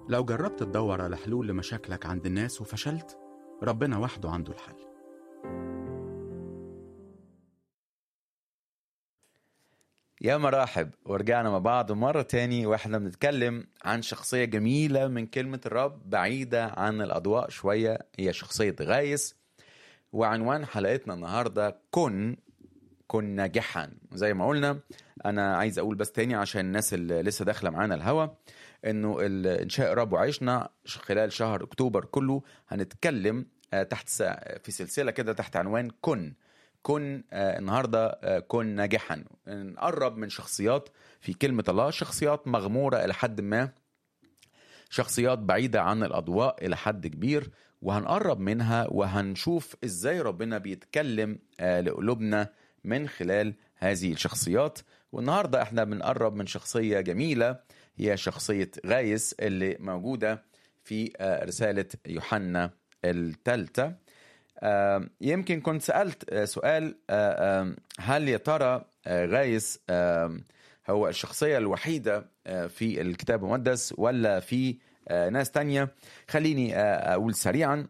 لو جربت تدور على حلول لمشاكلك عند الناس وفشلت ربنا وحده عنده الحل يا مراحب ورجعنا مع بعض مرة تاني واحنا بنتكلم عن شخصية جميلة من كلمة الرب بعيدة عن الأضواء شوية هي شخصية غايس وعنوان حلقتنا النهاردة كن كن ناجحا زي ما قلنا أنا عايز أقول بس تاني عشان الناس اللي لسه داخلة معانا الهوا إنه ال- إنشاء رب وعيشنا خلال شهر أكتوبر كله هنتكلم آه، تحت س- في سلسلة كده تحت عنوان كن كن آه، النهارده آه، كن ناجحا نقرب من شخصيات في كلمة الله شخصيات مغمورة إلى حد ما شخصيات بعيدة عن الأضواء إلى حد كبير وهنقرب منها وهنشوف إزاي ربنا بيتكلم آه، لقلوبنا من خلال هذه الشخصيات والنهاردة احنا بنقرب من شخصية جميلة هي شخصية غايس اللي موجودة في آه، رسالة يوحنا الثالثة آه، يمكن كنت سألت آه، سؤال آه، آه، هل يا ترى آه، غايس آه، هو الشخصية الوحيدة آه، في الكتاب المقدس ولا في آه، ناس تانية خليني آه، أقول سريعا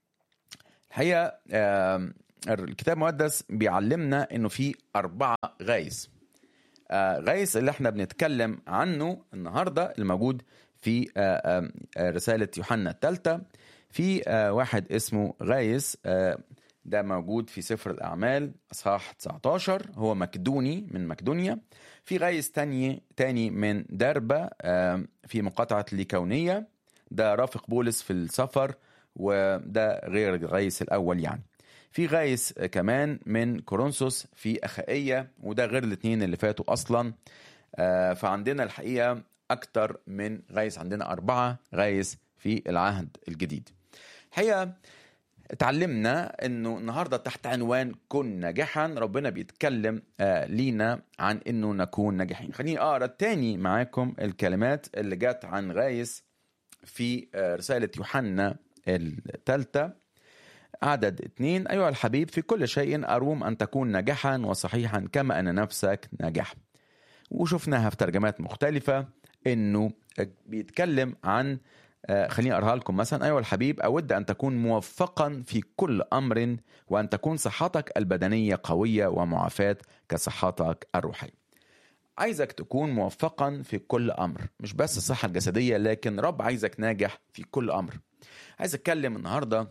الحقيقة آه، الكتاب المقدس بيعلمنا إنه في أربعة غايس آه، غايس اللي احنا بنتكلم عنه النهارده الموجود في آه، آه، آه، رساله يوحنا الثالثه في آه، واحد اسمه غايس آه، ده موجود في سفر الاعمال اصحاح 19 هو مكدوني من مكدونيا في غايس تاني تاني من دربة آه، في مقاطعه ليكونيه ده رافق بولس في السفر وده غير الغايس الاول يعني في غايس كمان من كورنثوس في أخائية وده غير الاثنين اللي فاتوا أصلا آه، فعندنا الحقيقة أكتر من غايس عندنا أربعة غايس في العهد الجديد الحقيقة اتعلمنا انه النهارده تحت عنوان كن ناجحا ربنا بيتكلم آه لينا عن انه نكون ناجحين خليني اقرا تاني معاكم الكلمات اللي جت عن غايس في آه رساله يوحنا الثالثه عدد اثنين أيها الحبيب في كل شيء أروم أن تكون ناجحا وصحيحا كما أن نفسك ناجح وشفناها في ترجمات مختلفة إنه بيتكلم عن آه، خليني أقراها لكم مثلا أيها الحبيب أود أن تكون موفقا في كل أمر وأن تكون صحتك البدنية قوية ومعافاة كصحتك الروحية عايزك تكون موفقا في كل أمر مش بس الصحة الجسدية لكن رب عايزك ناجح في كل أمر عايز أتكلم النهاردة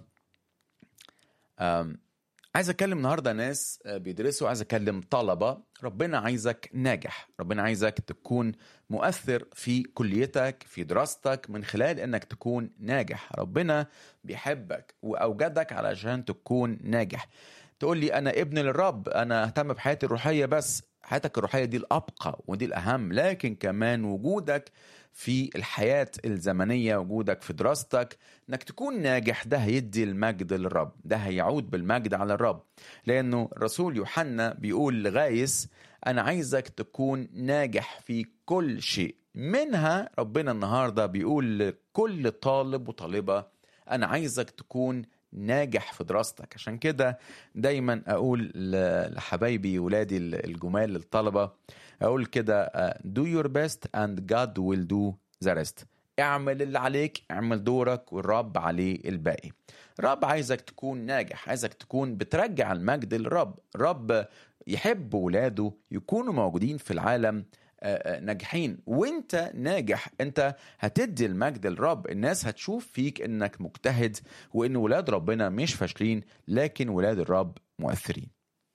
أم، عايز اتكلم النهارده ناس آه، بيدرسوا عايز اتكلم طلبه ربنا عايزك ناجح ربنا عايزك تكون مؤثر في كليتك في دراستك من خلال انك تكون ناجح ربنا بيحبك واوجدك علشان تكون ناجح تقول لي انا ابن للرب انا اهتم بحياتي الروحيه بس حياتك الروحيه دي الابقى ودي الاهم لكن كمان وجودك في الحياه الزمنيه وجودك في دراستك انك تكون ناجح ده هيدي المجد للرب ده هيعود بالمجد على الرب لانه الرسول يوحنا بيقول لغايس انا عايزك تكون ناجح في كل شيء منها ربنا النهارده بيقول لكل طالب وطالبه انا عايزك تكون ناجح في دراستك عشان كده دايما اقول ل- لحبايبي ولادي الجمال الطلبه اقول كده آه، do your best and God will do the rest اعمل اللي عليك اعمل دورك والرب عليه الباقي رب عايزك تكون ناجح عايزك تكون بترجع المجد للرب رب يحب ولاده يكونوا موجودين في العالم آه، آه، ناجحين وانت ناجح انت هتدي المجد للرب الناس هتشوف فيك انك مجتهد وان ولاد ربنا مش فاشلين لكن ولاد الرب مؤثرين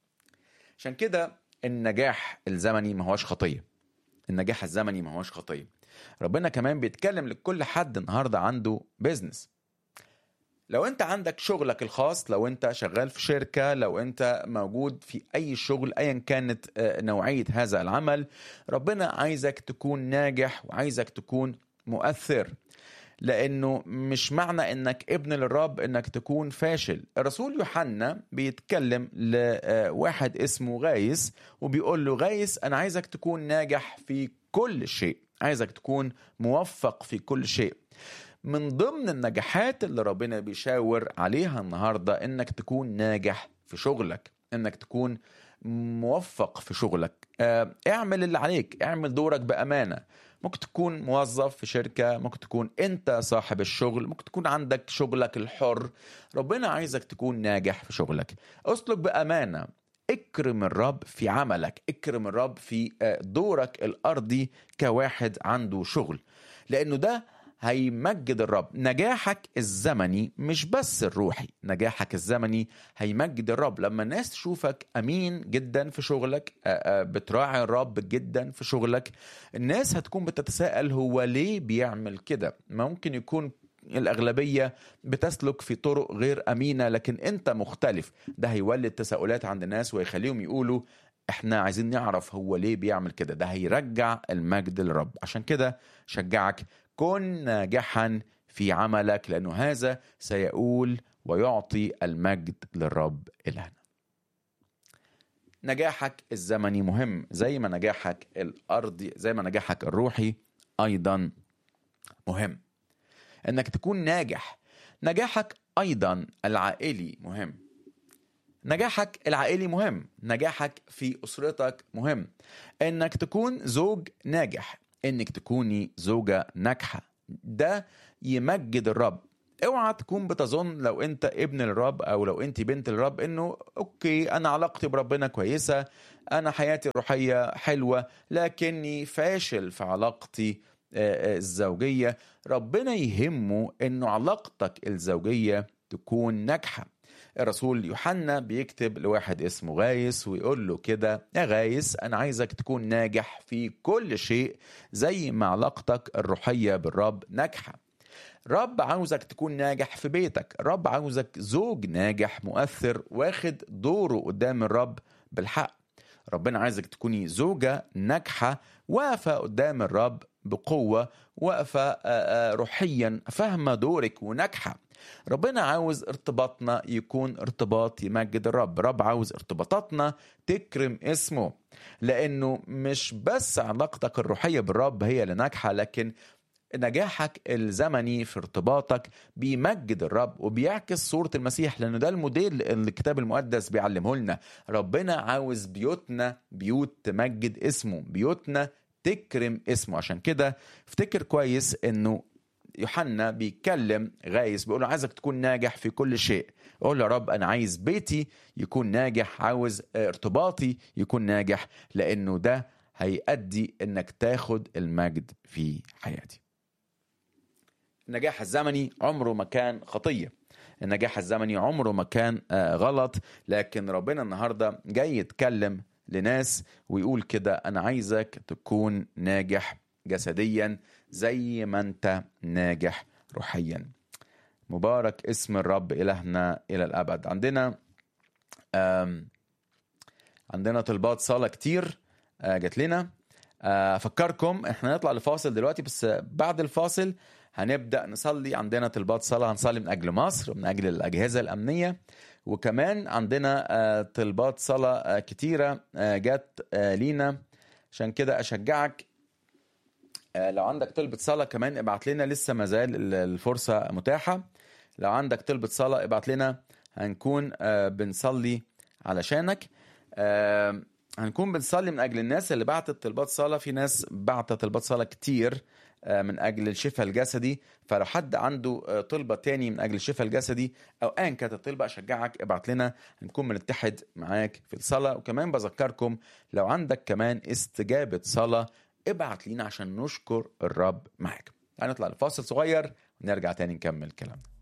عشان كده النجاح الزمني ما هوش خطيه النجاح الزمني ما هوش خطيه ربنا كمان بيتكلم لكل حد النهارده عنده بيزنس لو انت عندك شغلك الخاص لو انت شغال في شركة لو انت موجود في اي شغل ايا كانت آه، نوعية هذا العمل ربنا عايزك تكون ناجح وعايزك تكون مؤثر لانه مش معنى انك ابن للرب انك تكون فاشل الرسول يوحنا بيتكلم لواحد اسمه غايس وبيقول له غايس انا عايزك تكون ناجح في كل شيء عايزك تكون موفق في كل شيء من ضمن النجاحات اللي ربنا بيشاور عليها النهارده انك تكون ناجح في شغلك انك تكون موفق في شغلك آه، اعمل اللي عليك اعمل دورك بامانه ممكن تكون موظف في شركة ممكن تكون انت صاحب الشغل ممكن تكون عندك شغلك الحر ربنا عايزك تكون ناجح في شغلك اسلك بأمانة اكرم الرب في عملك اكرم الرب في آه، دورك الأرضي كواحد عنده شغل لأنه ده هيمجد الرب نجاحك الزمني مش بس الروحي نجاحك الزمني هيمجد الرب لما الناس تشوفك أمين جدا في شغلك آه، آه، بتراعي الرب جدا في شغلك الناس هتكون بتتساءل هو ليه بيعمل كده ممكن يكون الأغلبية بتسلك في طرق غير أمينة لكن أنت مختلف ده هيولد تساؤلات عند الناس ويخليهم يقولوا احنا عايزين نعرف هو ليه بيعمل كده ده هيرجع المجد للرب عشان كده شجعك كن ناجحا في عملك لأنه هذا سيقول ويعطي المجد للرب إلهنا نجاحك الزمني مهم زي ما نجاحك الأرضي زي ما نجاحك الروحي أيضا مهم انك تكون ناجح نجاحك ايضا العائلي مهم نجاحك العائلي مهم نجاحك في اسرتك مهم انك تكون زوج ناجح انك تكوني زوجة ناجحة ده يمجد الرب اوعى تكون بتظن لو انت ابن الرب او لو انت بنت الرب انه اوكي انا علاقتي بربنا كويسة انا حياتي الروحية حلوة لكني فاشل في علاقتي آه، آه، الزوجية ربنا يهمه انه علاقتك الزوجية تكون ناجحة الرسول يوحنا بيكتب لواحد اسمه غايس ويقول له كده يا غايس انا عايزك تكون ناجح في كل شيء زي ما علاقتك الروحية بالرب ناجحة رب عاوزك تكون ناجح في بيتك رب عاوزك زوج ناجح مؤثر واخد دوره قدام الرب بالحق ربنا عايزك تكوني زوجة ناجحة واقفة قدام الرب بقوة واقفة آه، آه، روحيا فاهمة دورك وناجحة ربنا عاوز ارتباطنا يكون ارتباط يمجد الرب رب عاوز ارتباطاتنا تكرم اسمه لانه مش بس علاقتك الروحية بالرب هي اللي ناجحة لكن نجاحك الزمني في ارتباطك بيمجد الرب وبيعكس صورة المسيح لأنه ده الموديل اللي الكتاب المقدس بيعلمه لنا ربنا عاوز بيوتنا بيوت تمجد اسمه بيوتنا تكرم اسمه عشان كده افتكر كويس انه يوحنا بيتكلم غايس بيقول له عايزك تكون ناجح في كل شيء قول يا رب انا عايز بيتي يكون ناجح عاوز ارتباطي يكون ناجح لانه ده هيأدي انك تاخد المجد في حياتي النجاح الزمني عمره ما كان خطية النجاح الزمني عمره ما كان آه، غلط لكن ربنا النهاردة جاي يتكلم لناس ويقول كده أنا عايزك تكون ناجح جسديا زي ما أنت ناجح روحيا مبارك اسم الرب إلهنا إلى الأبد عندنا آم، عندنا طلبات صلاة كتير آه، جات لنا آه، أفكركم إحنا نطلع لفاصل دلوقتي بس بعد الفاصل هنبدا نصلي عندنا طلبات صلاه هنصلي من اجل مصر ومن اجل الاجهزه الامنيه وكمان عندنا آه، طلبات صلاه آه، كتيره آه، جت آه، لينا عشان كده اشجعك آه، لو عندك طلبة صلاة كمان ابعت لنا لسه ما زال ال- الفرصة متاحة لو عندك طلبة صلاة ابعت لنا هنكون آه، بنصلي علشانك آه، هنكون بنصلي من اجل الناس اللي بعتت طلبات صلاة في ناس بعتت طلبات صلاة كتير آه، من اجل الشفاء الجسدي فلو حد عنده آه، طلبة تاني من اجل الشفاء الجسدي او ايا كانت الطلبة اشجعك ابعت لنا هنكون بنتحد معاك في الصلاة وكمان بذكركم لو عندك كمان استجابة صلاة ابعت لينا عشان نشكر الرب معاك هنطلع لفاصل صغير ونرجع تاني نكمل كلامنا